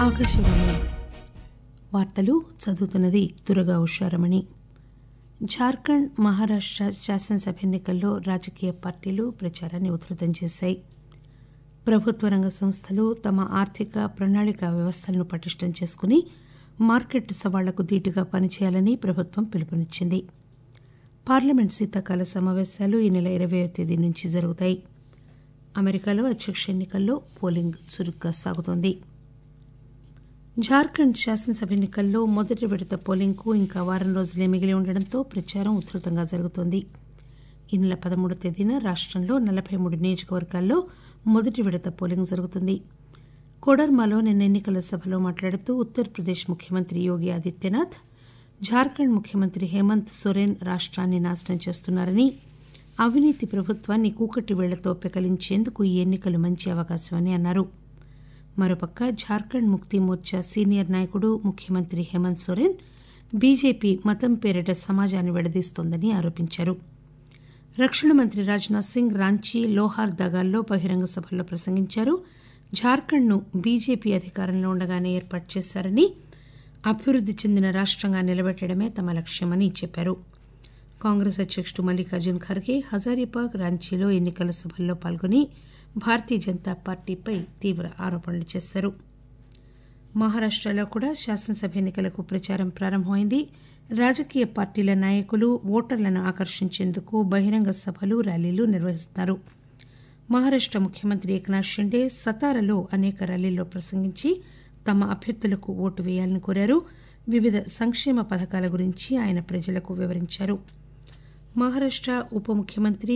ఆకాశవాణి వార్తలు చదువుతున్నది దురగా ఉషారమణి జార్ఖండ్ మహారాష్ట శాసనసభ ఎన్నికల్లో రాజకీయ పార్టీలు ప్రచారాన్ని ఉధృతం చేశాయి ప్రభుత్వ రంగ సంస్థలు తమ ఆర్థిక ప్రణాళిక వ్యవస్థలను పటిష్టం చేసుకుని మార్కెట్ సవాళ్లకు ధీటుగా పనిచేయాలని ప్రభుత్వం పిలుపునిచ్చింది పార్లమెంట్ శీతాకాల సమావేశాలు ఈ నెల ఇరవయో తేదీ నుంచి జరుగుతాయి అమెరికాలో అధ్యక్ష ఎన్నికల్లో పోలింగ్ చురుగ్గా సాగుతోంది జార్ఖండ్ శాసనసభ ఎన్నికల్లో మొదటి విడత పోలింగ్కు ఇంకా వారం రోజులే మిగిలి ఉండడంతో ప్రచారం ఉధృతంగా జరుగుతోంది ఈ నెల పదమూడవ తేదీన రాష్టంలో నలభై మూడు నియోజకవర్గాల్లో మొదటి విడత పోలింగ్ జరుగుతుంది కోడర్మాలో నిన్న ఎన్నికల సభలో మాట్లాడుతూ ఉత్తరప్రదేశ్ ముఖ్యమంత్రి యోగి ఆదిత్యనాథ్ జార్ఖండ్ ముఖ్యమంత్రి హేమంత్ సోరెన్ రాష్ట్రాన్ని నాశనం చేస్తున్నారని అవినీతి ప్రభుత్వాన్ని కూకటి వేళ్లతో పెకలించేందుకు ఈ ఎన్నికలు మంచి అవకాశమని అన్నారు మరోపక్క జార్ఖండ్ ముక్తి మోర్చా సీనియర్ నాయకుడు ముఖ్యమంత్రి హేమంత్ సోరెన్ బీజేపీ మతం పేరిట సమాజాన్ని విడదీస్తోందని ఆరోపించారు రక్షణ మంత్రి రాజ్నాథ్ సింగ్ రాంచీ లోహార్ దగాల్లో బహిరంగ సభల్లో ప్రసంగించారు జార్ఖండ్ను బీజేపీ అధికారంలో ఉండగానే ఏర్పాటు చేశారని అభివృద్ది చెందిన రాష్టంగా నిలబెట్టడమే తమ లక్ష్యమని చెప్పారు కాంగ్రెస్ అధ్యకుడు మల్లికార్జున్ ఖర్గే హజారీబాగ్ రాంచీలో ఎన్నికల సభల్లో పాల్గొని భారతీయ జనతా పార్టీపై తీవ్ర ఆరోపణలు చేశారు మహారాష్టలో కూడా శాసనసభ ఎన్నికలకు ప్రచారం ప్రారంభమైంది రాజకీయ పార్టీల నాయకులు ఓటర్లను ఆకర్షించేందుకు బహిరంగ సభలు ర్యాలీలు నిర్వహిస్తున్నారు మహారాష్ట ముఖ్యమంత్రి ఏక్నాథ్ షిండే సతారాలో అనేక ర్యాలీల్లో ప్రసంగించి తమ అభ్యర్థులకు ఓటు వేయాలని కోరారు వివిధ సంక్షేమ పథకాల గురించి ఆయన ప్రజలకు వివరించారు మహారాష్ట ఉప ముఖ్యమంత్రి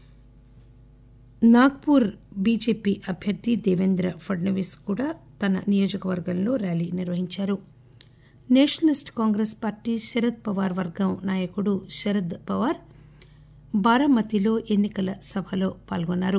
నాగ్పూర్ బీజేపీ అభ్యర్థి దేవేంద్ర ఫడ్నవీస్ కూడా తన నియోజకవర్గంలో ర్యాలీ నిర్వహించారు నేషనలిస్ట్ కాంగ్రెస్ పార్టీ శరద్ పవార్ వర్గం నాయకుడు శరద్ పవార్ బారామతిలో ఎన్నికల సభలో పాల్గొన్నారు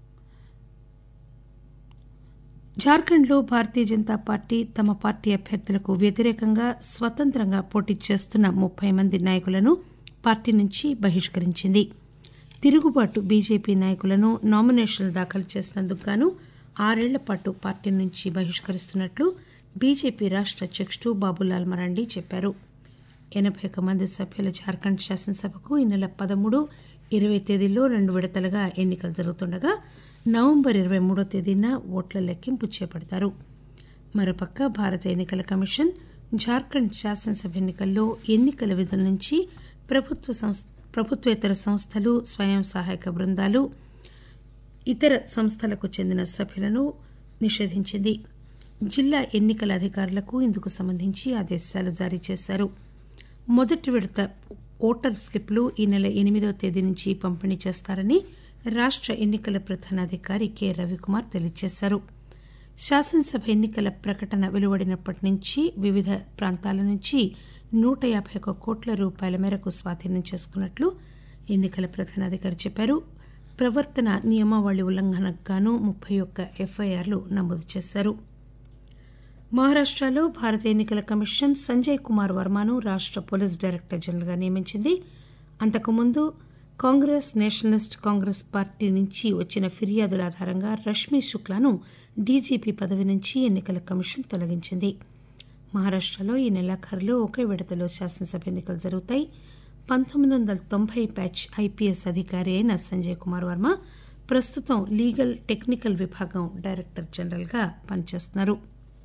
జార్ఖండ్లో భారతీయ జనతా పార్టీ తమ పార్టీ అభ్యర్థులకు వ్యతిరేకంగా స్వతంత్రంగా పోటీ చేస్తున్న ముప్పై మంది నాయకులను పార్టీ నుంచి బహిష్కరించింది తిరుగుబాటు బీజేపీ నాయకులను నామినేషన్లు దాఖలు చేసినందుకు గాను ఆరేళ్ల పాటు పార్టీ నుంచి బహిష్కరిస్తున్నట్లు బీజేపీ రాష్ట అధ్యకుడు బాబులాల్ మరాండి చెప్పారు ఎనబై ఒక్క మంది సభ్యుల జార్ఖండ్ శాసనసభకు ఈ నెల పదమూడు ఇరవై తేదీల్లో రెండు విడతలుగా ఎన్నికలు జరుగుతుండగా నవంబర్ ఇరవై మూడో తేదీన ఓట్ల లెక్కింపు చేపడతారు మరోపక్క భారత ఎన్నికల కమిషన్ జార్ఖండ్ శాసనసభ ఎన్నికల్లో ఎన్నికల విధుల నుంచి ప్రభుత్వ సంస్థ ప్రభుత్వేతర సంస్థలు స్వయం సహాయక బృందాలు ఇతర సంస్థలకు చెందిన సభ్యులను నిషేధించింది జిల్లా ఎన్నికల అధికారులకు ఇందుకు సంబంధించి ఆదేశాలు జారీ చేశారు మొదటి విడత ఓటర్ స్లిప్లు ఈ నెల ఎనిమిదో తేదీ నుంచి పంపిణీ చేస్తారని రాష్ట ఎన్నికల ప్రధానాధికారి కె రవికుమార్ తెలియజేశారు శాసనసభ ఎన్నికల ప్రకటన వెలువడినప్పటి నుంచి వివిధ ప్రాంతాల నుంచి నూట యాభై ఒక్క కోట్ల రూపాయల మేరకు స్వాధీనం చేసుకున్నట్లు ఎన్నికల ప్రధానాధికారి చెప్పారు ప్రవర్తన నియమావళి ఉల్లంఘనకు గాను ముప్పై ఒక్క ఎఫ్ఐఆర్లు నమోదు చేశారు మహారాష్టలో భారత ఎన్నికల కమిషన్ సంజయ్ కుమార్ వర్మను రాష్ట పోలీస్ డైరెక్టర్ జనరల్గా నియమించింది అంతకుముందు కాంగ్రెస్ నేషనలిస్ట్ కాంగ్రెస్ పార్టీ నుంచి వచ్చిన ఫిర్యాదుల ఆధారంగా రష్మీ శుక్లాను డీజీపీ పదవి నుంచి ఎన్నికల కమిషన్ తొలగించింది మహారాష్టలో ఈ నెలాఖరులో ఒకే విడతలో శాసనసభ ఎన్నికలు జరుగుతాయి పంతొమ్మిది వందల తొంభై బ్యాచ్ ఐపీఎస్ అధికారి అయిన సంజయ్ కుమార్ వర్మ ప్రస్తుతం లీగల్ టెక్నికల్ విభాగం డైరెక్టర్ జనరల్గా పనిచేస్తున్నారు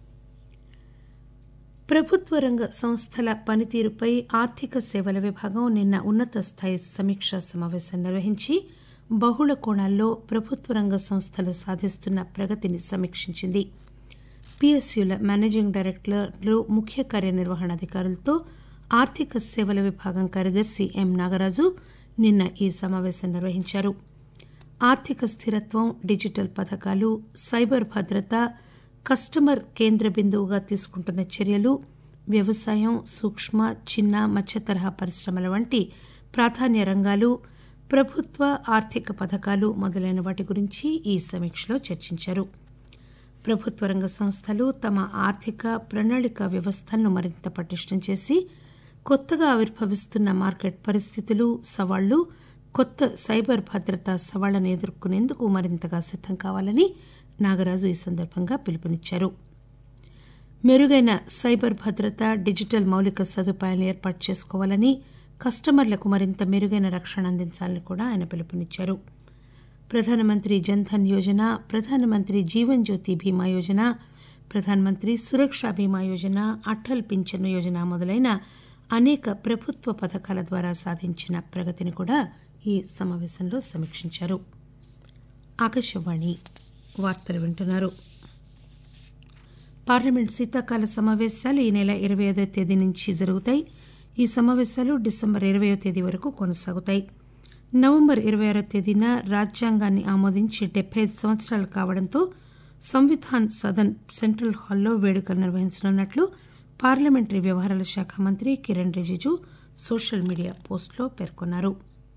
ప్రభుత్వ రంగ సంస్థల పనితీరుపై ఆర్థిక సేవల విభాగం నిన్న ఉన్నత స్థాయి సమీక్షా సమావేశం నిర్వహించి బహుళ కోణాల్లో ప్రభుత్వ రంగ సంస్థలు సాధిస్తున్న ప్రగతిని సమీక్షించింది పిఎస్యుల మేనేజింగ్ డైరెక్టర్లు ముఖ్య కార్యనిర్వహణాధికారులతో ఆర్థిక సేవల విభాగం కార్యదర్శి ఎం నాగరాజు నిన్న ఈ సమావేశం నిర్వహించారు ఆర్థిక స్థిరత్వం డిజిటల్ పథకాలు సైబర్ భద్రత కస్టమర్ కేంద్ర బిందువుగా తీసుకుంటున్న చర్యలు వ్యవసాయం సూక్ష్మ చిన్న మధ్య తరహా పరిశ్రమల వంటి ప్రాధాన్య రంగాలు ప్రభుత్వ ఆర్థిక పథకాలు మొదలైన వాటి గురించి ఈ సమీక్షలో చర్చించారు ప్రభుత్వ రంగ సంస్థలు తమ ఆర్థిక ప్రణాళిక వ్యవస్థను మరింత పటిష్టం చేసి కొత్తగా ఆవిర్భవిస్తున్న మార్కెట్ పరిస్థితులు సవాళ్లు కొత్త సైబర్ భద్రతా సవాళ్లను ఎదుర్కొనేందుకు మరింతగా సిద్దం కావాలని నాగరాజు ఈ సందర్భంగా పిలుపునిచ్చారు మెరుగైన సైబర్ భద్రత డిజిటల్ మౌలిక సదుపాయాలను ఏర్పాటు చేసుకోవాలని కస్టమర్లకు మరింత మెరుగైన రక్షణ అందించాలని కూడా ఆయన పిలుపునిచ్చారు ప్రధానమంత్రి జన్ధన్ యోజన ప్రధానమంత్రి జీవన్ జ్యోతి బీమా యోజన ప్రధానమంత్రి సురక్ష బీమా యోజన అటల్ పింఛన్ యోజన మొదలైన అనేక ప్రభుత్వ పథకాల ద్వారా సాధించిన ప్రగతిని కూడా ఈ సమావేశంలో సమీక్షించారు ఆకాశవాణి వార్తలు వింటున్నారు పార్లమెంట్ శీతాకాల సమావేశాలు ఈ నెల ఇరవై ఐదో తేదీ నుంచి జరుగుతాయి ఈ సమావేశాలు డిసెంబర్ ఇరవయో తేదీ వరకు కొనసాగుతాయి నవంబర్ ఇరవై ఆరో తేదీన రాజ్యాంగాన్ని ఆమోదించి డెబ్బై ఐదు సంవత్సరాలు కావడంతో సంవిధాన్ సదన్ సెంట్రల్ హాల్లో వేడుకలు నిర్వహించనున్నట్లు పార్లమెంటరీ వ్యవహారాల శాఖ మంత్రి కిరణ్ రిజిజు సోషల్ మీడియా పోస్టులో పేర్కొన్నారు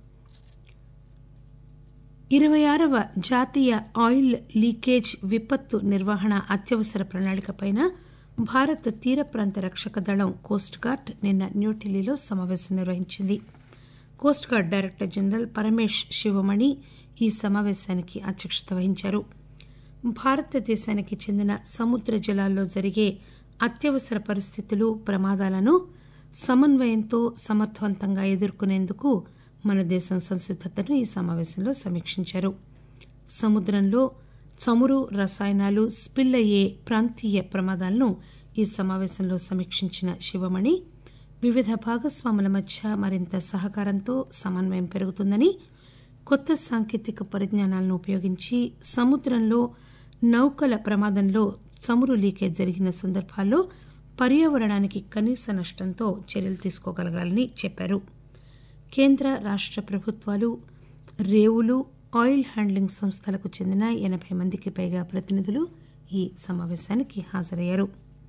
ఇరవై ఆరవ జాతీయ ఆయిల్ లీకేజ్ విపత్తు నిర్వహణ అత్యవసర ప్రణాళికపైన భారత తీర ప్రాంత రక్షక దళం కోస్ట్ గార్డ్ నిన్న న్యూఢిల్లీలో సమావేశం నిర్వహించింది coast guard director general Paramesh Sivamani ఈ సమావేశానికి అధ్యక్షత వహించారు భారతదేశానికి చెందిన సముద్ర జలాల్లో జరిగే అత్యవసర పరిస్థితులు ప్రమాదాలను సమన్వయంతో సమర్థవంతంగా ఎదుర్కొనేందుకు మన దేశం సంసిద్దతను ఈ సమావేశంలో సమీక్షించారు సముద్రంలో చమురు రసాయనాలు స్పిల్ అయ్యే ప్రాంతీయ ప్రమాదాలను ఈ సమావేశంలో సమీక్షించిన శివమణి వివిధ భాగస్వాముల మధ్య మరింత సహకారంతో సమన్వయం పెరుగుతుందని కొత్త సాంకేతిక పరిజ్ఞానాలను ఉపయోగించి సముద్రంలో నౌకల ప్రమాదంలో చమురు లీకేజ్ జరిగిన సందర్భాల్లో పర్యావరణానికి కనీస నష్టంతో చర్యలు తీసుకోగలగాలని చెప్పారు కేంద్ర రాష్ట ప్రభుత్వాలు రేవులు ఆయిల్ హ్యాండ్లింగ్ సంస్థలకు చెందిన ఎనబై మందికి పైగా ప్రతినిధులు ఈ సమావేశానికి హాజరయ్యారు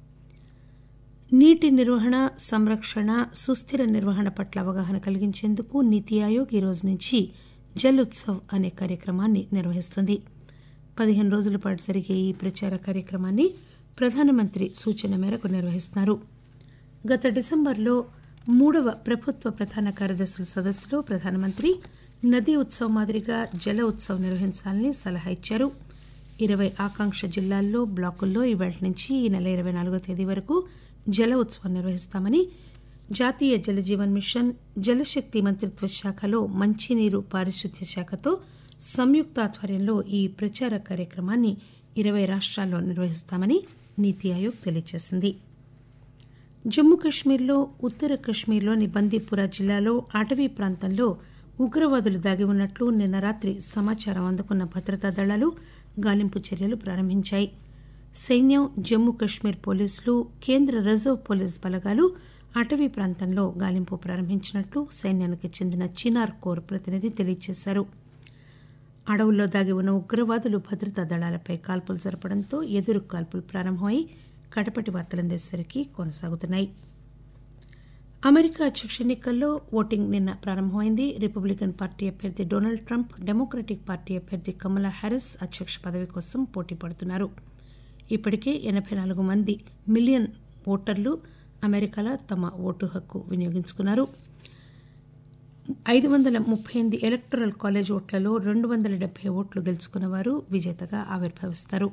నీటి నిర్వహణ సంరక్షణ సుస్థిర నిర్వహణ పట్ల అవగాహన కలిగించేందుకు నీతి ఆయోగ్ ఈ రోజు నుంచి జల్ ఉత్సవ్ అనే కార్యక్రమాన్ని నిర్వహిస్తుంది పదిహేను రోజుల పాటు జరిగే ఈ ప్రచార కార్యక్రమాన్ని ప్రధానమంత్రి సూచన మేరకు నిర్వహిస్తున్నారు గత డిసెంబర్లో మూడవ ప్రభుత్వ ప్రధాన కార్యదర్శుల సదస్సులో ప్రధానమంత్రి నదీ ఉత్సవ్ మాదిరిగా జల ఉత్సవ్ నిర్వహించాలని సలహా ఇచ్చారు ఇరవై ఆకాంక్ష జిల్లాల్లో బ్లాకుల్లో ఇవాళ నుంచి ఈ నెల ఇరవై నాలుగో తేదీ వరకు జల ఉత్సవం నిర్వహిస్తామని జాతీయ జల జీవన్ మిషన్ జలశక్తి మంత్రిత్వ శాఖలో మంచినీరు పారిశుద్ధ్య శాఖతో సంయుక్త ఆధ్వర్యంలో ఈ ప్రచార కార్యక్రమాన్ని ఇరవై రాష్ట్రాల్లో నిర్వహిస్తామని నీతి ఆయోగ్ తెలియజేసింది జమ్మూ కశ్మీర్లో ఉత్తర కశ్మీర్లోని బందీపురా జిల్లాలో అటవీ ప్రాంతంలో ఉగ్రవాదులు దాగి ఉన్నట్లు నిన్న రాత్రి సమాచారం అందుకున్న భద్రతా దళాలు గాలింపు చర్యలు ప్రారంభించాయి సైన్యం జమ్మూ కశ్మీర్ పోలీసులు కేంద్ర రిజర్వ్ పోలీస్ బలగాలు అటవీ ప్రాంతంలో గాలింపు ప్రారంభించినట్లు సైన్యానికి చెందిన చినార్ కోర్ ప్రతినిధి తెలియజేశారు అడవుల్లో దాగి ఉన్న ఉగ్రవాదులు భద్రతా దళాలపై కాల్పులు జరపడంతో ఎదురు కాల్పులు ప్రారంభమై కడపటి వార్తలందేసరికి కొనసాగుతున్నాయి అమెరికా అధ్యక్ష ఎన్నికల్లో ఓటింగ్ నిన్న ప్రారంభమైంది రిపబ్లికన్ పార్టీ అభ్యర్థి డొనాల్డ్ ట్రంప్ డెమోక్రటిక్ పార్టీ అభ్యర్థి కమలా హ్యారిస్ అధ్యక్ష పదవి కోసం పోటీ పడుతున్నారు ఇప్పటికే ఎనబై నాలుగు మంది మిలియన్ ఓటర్లు అమెరికాలో తమ ఓటు హక్కు వినియోగించుకున్నారు ఐదు వందల ముప్పై ఎనిమిది ఎలక్టరల్ కాలేజ్ ఓట్లలో రెండు వందల డెబ్బై ఓట్లు గెలుచుకున్న వారు విజేతగా ఆవిర్భవిస్తారు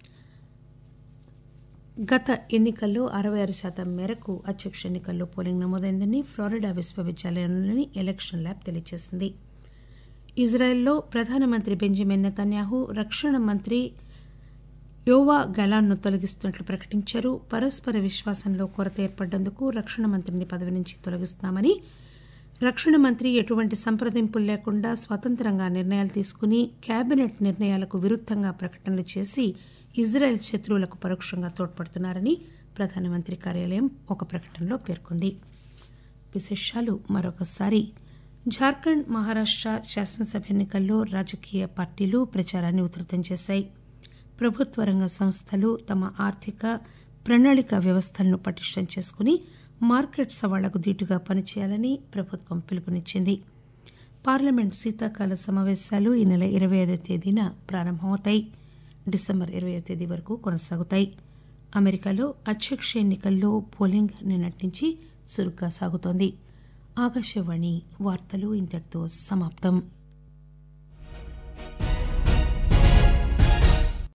గత ఎన్నికల్లో అరవై ఆరు శాతం మేరకు అధ్యక్ష ఎన్నికల్లో పోలింగ్ నమోదైందని ఫ్లోరిడా విశ్వవిద్యాలయంలోని ఎలక్షన్ ల్యాబ్ తెలియజేసింది ఇజ్రాయెల్లో ప్రధానమంత్రి బెంజమిన్ నెతన్యాహు రక్షణ మంత్రి యోవా గలాన్ను తొలగిస్తున్నట్లు ప్రకటించారు పరస్పర విశ్వాసంలో కొరత ఏర్పడ్డందుకు రక్షణ మంత్రిని పదవి నుంచి తొలగిస్తున్నామని రక్షణ మంత్రి ఎటువంటి సంప్రదింపులు లేకుండా స్వతంత్రంగా నిర్ణయాలు తీసుకుని కేబినెట్ నిర్ణయాలకు విరుద్దంగా ప్రకటనలు చేసి ఇజ్రాయెల్ శత్రువులకు పరోక్షంగా తోడ్పడుతున్నారని ప్రధానమంత్రి కార్యాలయం ఒక ప్రకటనలో పేర్కొంది విశేషాలు మరొకసారి జార్ఖండ్ మహారాష్ట శాసనసభ ఎన్నికల్లో రాజకీయ పార్టీలు ప్రచారాన్ని ఉధృతం చేశాయి ప్రభుత్వ రంగ సంస్థలు తమ ఆర్థిక ప్రణాళిక వ్యవస్థలను పటిష్టం చేసుకుని మార్కెట్ సవాళ్లకు దీటుగా పనిచేయాలని ప్రభుత్వం పిలుపునిచ్చింది పార్లమెంట్ శీతాకాల సమావేశాలు ఈ నెల ఇరవై ఐదో తేదీన ప్రారంభమవుతాయి డిసెంబర్ ఇరవై తేదీ వరకు కొనసాగుతాయి అమెరికాలో అధ్యక్ష ఎన్నికల్లో పోలింగ్ నిన్నటి నుంచి చురుగ్గా సాగుతోంది ఆకాశవాణి వార్తలు ఇంతటితో సమాప్తం